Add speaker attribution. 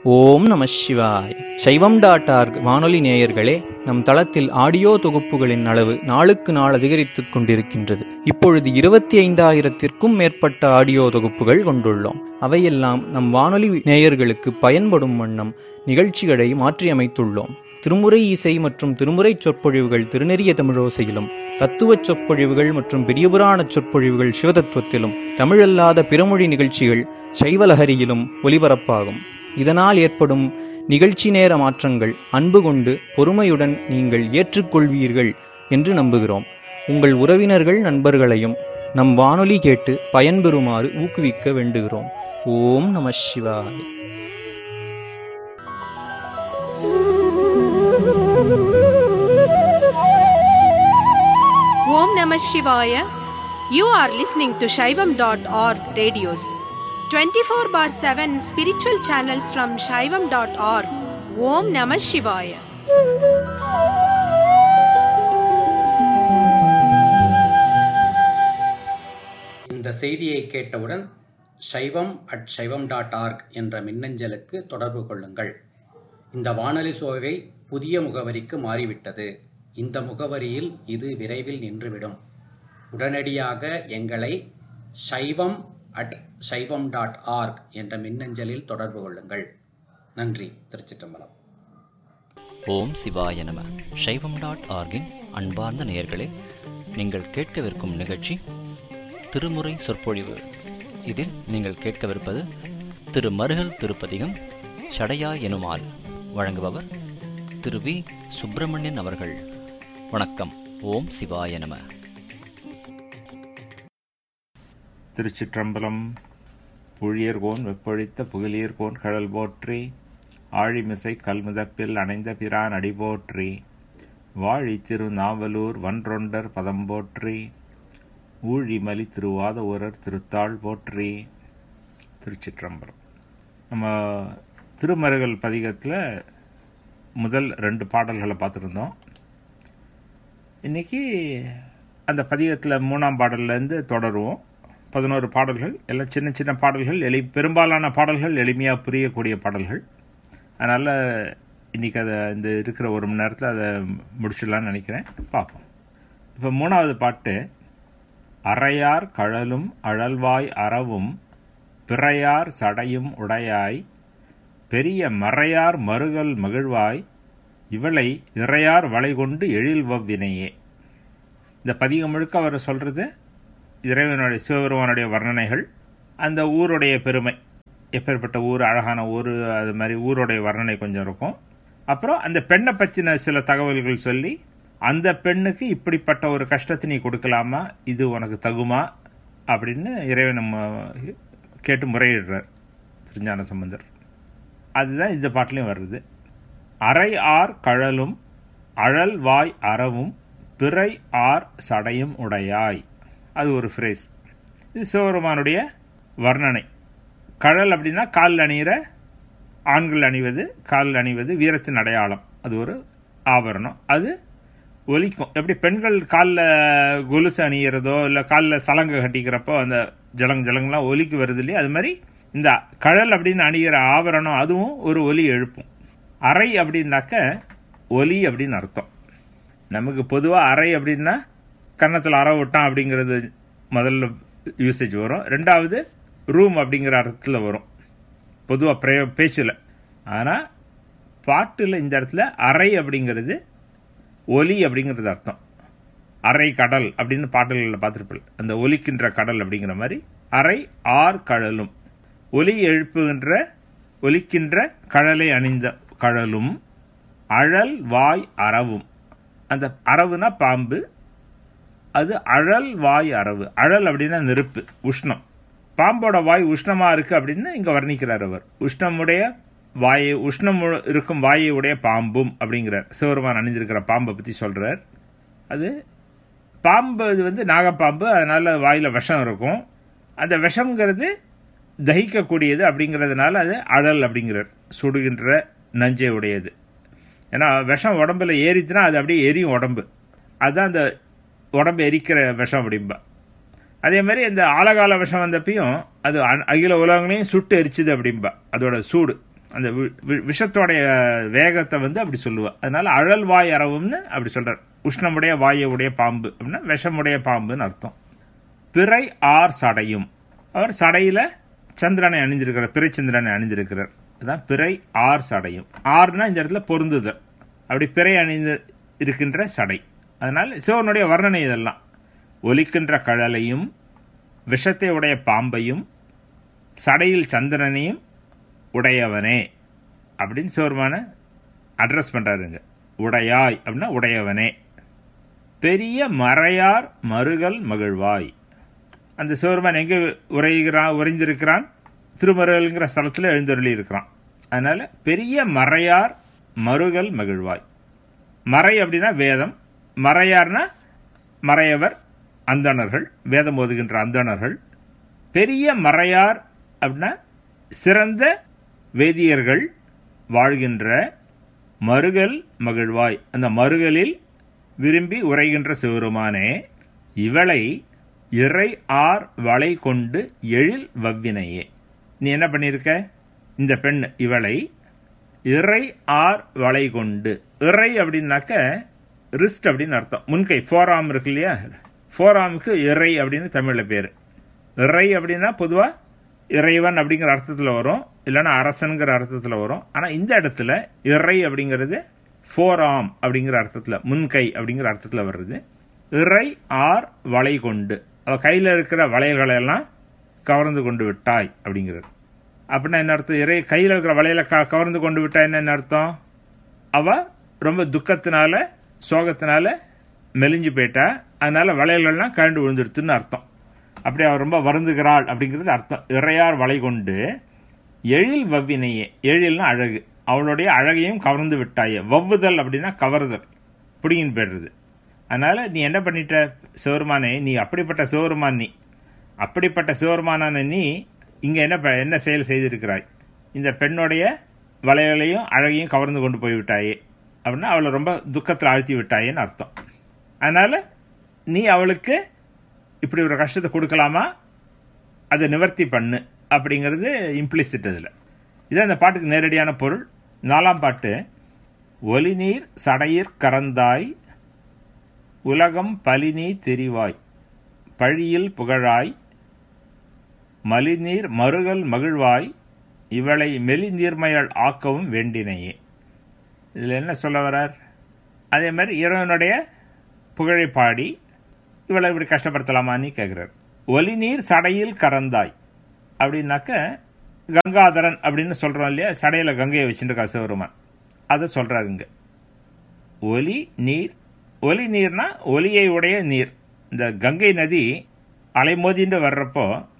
Speaker 1: ஓம் நம சிவாய் சைவம் டாட் ஆர்க் வானொலி நேயர்களே நம் தளத்தில் ஆடியோ தொகுப்புகளின் அளவு நாளுக்கு நாள் அதிகரித்துக் கொண்டிருக்கின்றது இப்பொழுது இருபத்தி ஐந்தாயிரத்திற்கும் மேற்பட்ட ஆடியோ தொகுப்புகள் கொண்டுள்ளோம் அவையெல்லாம் நம் வானொலி நேயர்களுக்கு பயன்படும் வண்ணம் நிகழ்ச்சிகளை மாற்றியமைத்துள்ளோம் திருமுறை இசை மற்றும் திருமுறை சொற்பொழிவுகள் திருநெறிய தமிழோசையிலும் தத்துவச் சொற்பொழிவுகள் மற்றும் பெரியபுராண சொற்பொழிவுகள் சிவதத்துவத்திலும் தமிழல்லாத பிறமொழி நிகழ்ச்சிகள் சைவலஹரியிலும் ஒலிபரப்பாகும் இதனால் ஏற்படும் நிகழ்ச்சி நேர மாற்றங்கள் அன்பு கொண்டு பொறுமையுடன் நீங்கள் ஏற்றுக்கொள்வீர்கள் என்று நம்புகிறோம் உங்கள் உறவினர்கள் நண்பர்களையும் நம் வானொலி கேட்டு பயன்பெறுமாறு ஊக்குவிக்க வேண்டுகிறோம் ஓம் நம சிவாய்
Speaker 2: Om Namah Shivaya. You are listening to Shaivam.org radios. 24 bar 7 spiritual channels from Shaivam.org. Om Namah Shivaya.
Speaker 3: இந்த செய்தியை கேட்டவுடன் சைவம் அட் சைவம் டாட் ஆர்க் என்ற மின்னஞ்சலுக்கு தொடர்பு கொள்ளுங்கள் இந்த வானொலி சோவை புதிய முகவரிக்கு மாறிவிட்டது இந்த முகவரியில் இது விரைவில் நின்றுவிடும் உடனடியாக எங்களை சைவம் அட் சைவம் டாட் ஆர்க் என்ற மின்னஞ்சலில் தொடர்பு கொள்ளுங்கள் நன்றி திருச்சிற்றம்பலம்
Speaker 4: ஓம் சிவாய நம சைவம் டாட் ஆர்கின் அன்பார்ந்த நேயர்களே நீங்கள் கேட்கவிருக்கும் நிகழ்ச்சி திருமுறை சொற்பொழிவு இதில் நீங்கள் கேட்கவிருப்பது திரு மருகல் திருப்பதிகம் சடையா எனுமால் வழங்குபவர் திரு வி சுப்பிரமணியன் அவர்கள் வணக்கம் ஓம் சிவாய நம
Speaker 5: திருச்சிற்றம்பலம் புழியர்கோன் வெப்பொழித்த புகழியர்கோன் கடல் போற்றி ஆழிமிசை கல்முதப்பில் அணைந்த பிரான் அடி போற்றி வாழி திரு நாவலூர் வன்றொண்டர் பதம் போற்றி ஊழிமலி திருவாத ஊரர் திருத்தாள் போற்றி திருச்சிற்றம்பலம் நம்ம திருமருகல் பதிகத்தில் முதல் ரெண்டு பாடல்களை பார்த்துருந்தோம் இன்னைக்கு அந்த பதிகத்தில் மூணாம் பாடல்லேருந்து தொடருவோம் பதினோரு பாடல்கள் எல்லாம் சின்ன சின்ன பாடல்கள் எளி பெரும்பாலான பாடல்கள் எளிமையாக புரியக்கூடிய பாடல்கள் அதனால் இன்றைக்கி அதை இந்த இருக்கிற ஒரு மணி நேரத்தில் அதை முடிச்சிடலான்னு நினைக்கிறேன் பார்ப்போம் இப்போ மூணாவது பாட்டு அறையார் கழலும் அழல்வாய் அறவும் பிறையார் சடையும் உடையாய் பெரிய மறையார் மறுகல் மகிழ்வாய் இவளை இறையார் வளை கொண்டு எழில்வவ்வினையே இந்த பதிகம் முழுக்க அவர் சொல்கிறது இறைவனுடைய சிவபெருமானுடைய வர்ணனைகள் அந்த ஊருடைய பெருமை எப்பேற்பட்ட ஊர் அழகான ஊர் அது மாதிரி ஊருடைய வர்ணனை கொஞ்சம் இருக்கும் அப்புறம் அந்த பெண்ணை பற்றின சில தகவல்கள் சொல்லி அந்த பெண்ணுக்கு இப்படிப்பட்ட ஒரு கஷ்டத்தை நீ கொடுக்கலாமா இது உனக்கு தகுமா அப்படின்னு இறைவன் நம்ம கேட்டு முறையிடுறார் திருஞான சம்பந்தர் அதுதான் இந்த பாட்டிலையும் வருது அரை ஆர் கழலும் அழல் வாய் அறவும் பிறை ஆர் சடையும் உடையாய் அது ஒரு ஃப்ரேஸ் இது சிவபெருமானுடைய வர்ணனை கழல் அப்படின்னா காலில் அணிகிற ஆண்கள் அணிவது காலில் அணிவது வீரத்தின் அடையாளம் அது ஒரு ஆபரணம் அது ஒலிக்கும் எப்படி பெண்கள் காலில் கொலுசு அணிகிறதோ இல்லை காலில் சலங்கை கட்டிக்கிறப்போ அந்த ஜலங் ஜலங்கெலாம் ஒலிக்கு வருது இல்லையா அது மாதிரி இந்த கழல் அப்படின்னு அணிகிற ஆபரணம் அதுவும் ஒரு ஒலி எழுப்பும் அறை அப்படின்னாக்க ஒலி அப்படின்னு அர்த்தம் நமக்கு பொதுவாக அறை அப்படின்னா கன்னத்தில் அற விட்டான் அப்படிங்கிறது முதல்ல யூசேஜ் வரும் ரெண்டாவது ரூம் அப்படிங்கிற அர்த்தத்தில் வரும் பொதுவாக பிரயோ பேச்சில் ஆனால் பாட்டில் இந்த இடத்துல அறை அப்படிங்கிறது ஒலி அப்படிங்கிறது அர்த்தம் அரை கடல் அப்படின்னு பாடல்களில் பார்த்துருப்பீங்க அந்த ஒலிக்கின்ற கடல் அப்படிங்கிற மாதிரி அரை ஆர் கடலும் ஒலி எழுப்புகின்ற ஒலிக்கின்ற கடலை அணிந்த கடலும் அழல் வாய் அறவும் அந்த அரவுனா பாம்பு அது அழல் வாய் அரவு அழல் அப்படின்னா நெருப்பு உஷ்ணம் பாம்போட வாய் உஷ்ணமாக இருக்குது அப்படின்னு இங்கே வர்ணிக்கிறார் அவர் உஷ்ணமுடைய வாயை உஷ்ணம் இருக்கும் வாயை உடைய பாம்பும் அப்படிங்கிறார் சிவருமான் அணிந்திருக்கிற பாம்பை பற்றி சொல்கிறார் அது பாம்பு இது வந்து நாகப்பாம்பு அதனால் வாயில் விஷம் இருக்கும் அந்த விஷம்ங்கிறது தகிக்கக்கூடியது அப்படிங்கிறதுனால அது அழல் அப்படிங்கிறார் சுடுகின்ற நஞ்சை உடையது ஏன்னா விஷம் உடம்புல ஏறிச்சுன்னா அது அப்படியே எரியும் உடம்பு அதுதான் அந்த உடம்பு எரிக்கிற விஷம் அப்படிம்பா அதே மாதிரி இந்த ஆலகால விஷம் வந்தப்பையும் அது அகில உலகங்களையும் சுட்டு எரிச்சுது அப்படிம்பா அதோட சூடு அந்த வி- வி- விஷத்தோடைய வேகத்தை வந்து அப்படி சொல்லுவா அதனால அழல் வாய் அரவும்னு அப்படி சொல்றார் உஷ்ணமுடைய வாயுடைய பாம்பு அப்படின்னா விஷமுடைய பாம்புன்னு அர்த்தம் பிறை ஆர் சடையும் அவர் சடையில சந்திரனை அணிந்திருக்கிறார் பிறை சந்திரனை அணிந்திருக்கிறார் அதான் பிறை ஆர் சடையும் ஆர்னா இந்த இடத்துல பொருந்துதல் அப்படி பிறை அணிந்து இருக்கின்ற சடை அதனால சிவனுடைய வர்ணனை இதெல்லாம் ஒலிக்கின்ற கழலையும் விஷத்தை உடைய பாம்பையும் சடையில் சந்திரனையும் உடையவனே அப்படின்னு சிவருமான அட்ரஸ் பண்றாருங்க உடையாய் அப்படின்னா உடையவனே பெரிய மறையார் மருகல் மகிழ்வாய் அந்த சிவருமான் எங்கே உரைகிறான் உறைந்திருக்கிறான் திருமருகல்ங்கிற ஸ்தலத்தில் எழுந்தருளி இருக்கிறான் அதனால பெரிய மறையார் மருகல் மகிழ்வாய் மறை அப்படின்னா வேதம் மறையார்னா மறையவர் அந்தணர்கள் வேதம் ஓதுகின்ற அந்தணர்கள் பெரிய மறையார் அப்படின்னா சிறந்த வேதியர்கள் வாழ்கின்ற மருகல் மகிழ்வாய் அந்த மருகலில் விரும்பி உரைகின்ற சிவருமானே இவளை இறை ஆர் வளை கொண்டு எழில் வவ்வினையே நீ என்ன பண்ணியிருக்க இந்த பெண் இவளை இறை ஆர் வளை கொண்டு இறை அப்படின்னாக்க ரிஸ்ட் அப்படின்னு அர்த்தம் முன்கை ஃபோராம் இருக்கு இல்லையா ஃபோராமுக்கு இறை அப்படின்னு தமிழில் பேர் இறை அப்படின்னா பொதுவாக இறைவன் அப்படிங்கிற அர்த்தத்தில் வரும் இல்லைன்னா அரசனுங்கிற அர்த்தத்தில் வரும் ஆனால் இந்த இடத்துல இறை அப்படிங்கிறது ஃபோராம் அப்படிங்கிற அர்த்தத்தில் முன்கை அப்படிங்கிற அர்த்தத்தில் வருது இறை ஆர் வளை கொண்டு அவ கையில் இருக்கிற வளையல்களை எல்லாம் கவர்ந்து கொண்டு விட்டாய் அப்படிங்கிறது அப்படின்னா என்ன அர்த்தம் இறை கையில் இருக்கிற வளையலை க கவர்ந்து கொண்டு விட்டா என்ன அர்த்தம் அவ ரொம்ப துக்கத்தினால சோகத்தினால மெலிஞ்சு போயிட்டா அதனால வளையல்கள்லாம் கழண்டு விழுந்துடுத்துன்னு அர்த்தம் அப்படி அவள் ரொம்ப வருந்துகிறாள் அப்படிங்கிறது அர்த்தம் இறையார் வளை கொண்டு எழில் வவ்வினையே எழில்னா அழகு அவளுடைய அழகையும் கவர்ந்து விட்டாயே வவ்வுதல் அப்படின்னா கவருதல் பிடிங்கின்னு போயிடுறது அதனால நீ என்ன பண்ணிட்ட சிவருமானே நீ அப்படிப்பட்ட சிவருமான் நீ அப்படிப்பட்ட சிவருமானான நீ இங்க என்ன ப- என்ன செயல் செய்திருக்கிறாய் இந்த பெண்ணுடைய வளையலையும் அழகையும் கவர்ந்து கொண்டு போய் விட்டாயே அப்படின்னா அவளை ரொம்ப துக்கத்தில் ஆழ்த்தி விட்டாயேன்னு அர்த்தம் அதனால நீ அவளுக்கு இப்படி ஒரு கஷ்டத்தை கொடுக்கலாமா அதை நிவர்த்தி பண்ணு அப்படிங்கிறது இம்ப்ளிசிட் இதில் இதான் இந்த பாட்டுக்கு நேரடியான பொருள் நாலாம் பாட்டு ஒலிநீர் சடையிற் கறந்தாய் உலகம் பலினி தெரிவாய் பழியில் புகழாய் மலிநீர் மருகல் மகிழ்வாய் இவளை மெலிநீர்மையால் ஆக்கவும் வேண்டினையே இதில் என்ன சொல்ல வரார் அதே மாதிரி இறைவனுடைய புகழை பாடி இவளை இப்படி கஷ்டப்படுத்தலாமான்னு கேட்குறார் ஒலிநீர் சடையில் கறந்தாய் அப்படின்னாக்க கங்காதரன் அப்படின்னு சொல்கிறோம் இல்லையா சடையில் கங்கையை வச்சுருக்கா சிவருமான் அதை சொல்கிறாருங்க ஒலி நீர் ஒலி நீர்னா ஒலியை உடைய நீர் இந்த கங்கை நதி அலைமோதின்னு வர்றப்போ